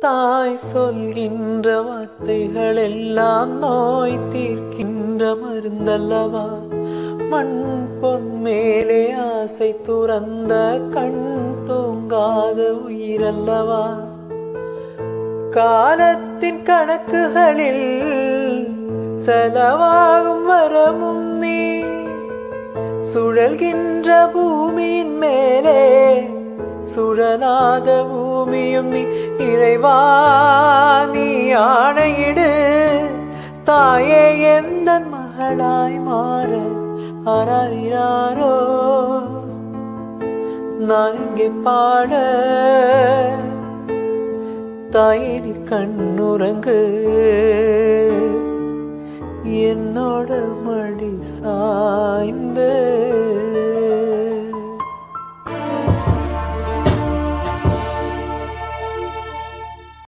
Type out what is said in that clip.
தாய் சொல்கின்ற வார்த்தைகள் எல்லாம் நோய் தீர்க்கின்ற மருந்தல்லவா மண் பொன் மேலே ஆசை துறந்த கண் தூங்காத உயிரல்லவா காலத்தின் கணக்குகளில் செலவாகும் வரமும் நீ சுழல்கின்ற பூமியின் மேலே சுழலாத பூமியும் நீ இறைவா நீ ஆணையிடு தாயே எந்த மகளாய் மாற ஆராரிராரோ நான் இங்கே பாட தாயே நீ கண்ணுறங்கு என்னோட மடி சாய்ந்து